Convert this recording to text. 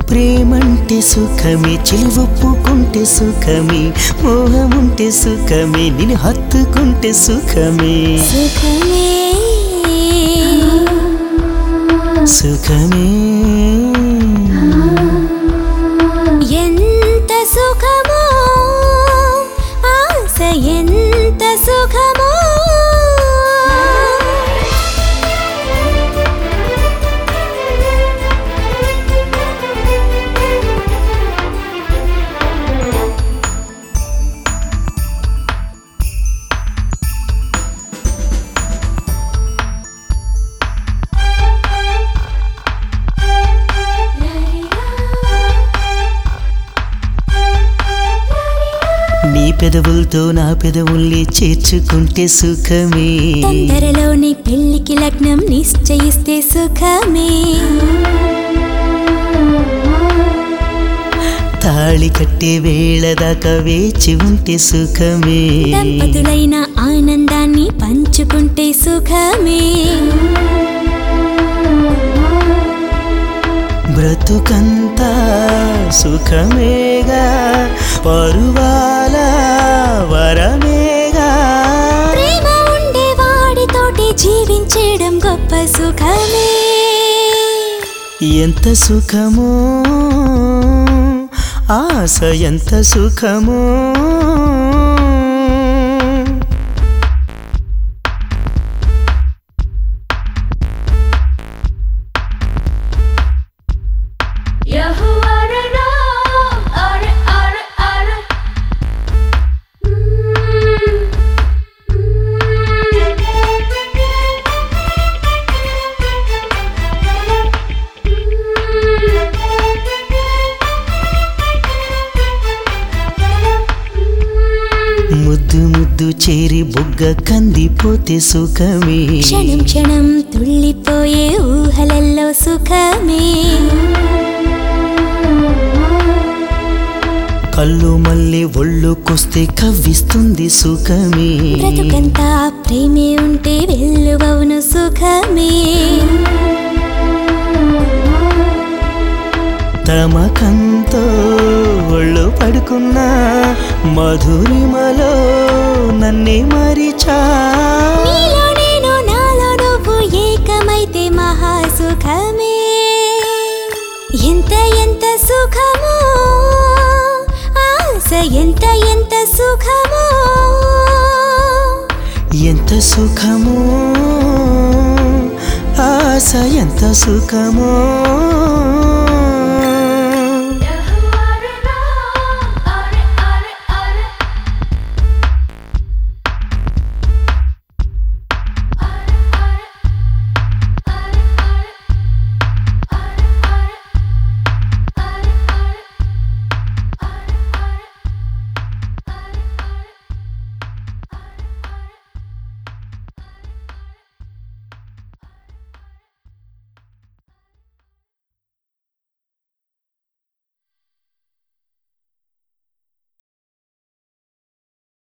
ప్రేమంటే సుఖమే చిలువొప్పుకుంటే సుఖమే మోహముంటే సుఖమే నిన్ను హత్తుకుంటే సుఖమే సుఖమే సుఖమే ఎంత సుఖమో ఆశ ఎంత సుఖమో నీ పెదవులతో నా పెదవుల్ని చేర్చుకుంటే సుఖమే తొందరలోని పెళ్లికి లగ్నం నిశ్చయిస్తే సుఖమే తాళి కట్టే వేళ దాకా వేచి ఉంటే సుఖమే దంపతులైన ఆనందాన్ని పంచుకుంటే సుఖమే బ్రతుకంతా సుఖమేగా పరువాల వరమేగా ప్రేమ ఉండే వాడితోటి జీవించడం గొప్ప సుఖమే ఎంత సుఖమో ఆశ ఎంత సుఖమో ముద్దు ముద్దు చేరి బొగ్గ కందిపోతే సుఖమే క్షణం క్షణం తుళ్ళిపోయే ఊహలల్లో సుఖమే కళ్ళు మళ్ళీ ఒళ్ళుకొస్తే కవ్విస్తుంది సుఖమే బ్రతుకంతా ప్రేమే ఉంటే వెల్లువవును సుఖమే తమకంతో ఒళ్ళు పడుకున్నా మధురిమలో నన్నే మరిచా నీలో నేను నాలో నువ్వు ఏకమైతే మహా సుఖమే ఎంత ఎంత సుఖమో ఆశ ఎంత ఎంత సుఖమో ఎంత సుఖమో ఆశ ఎంత సుఖమో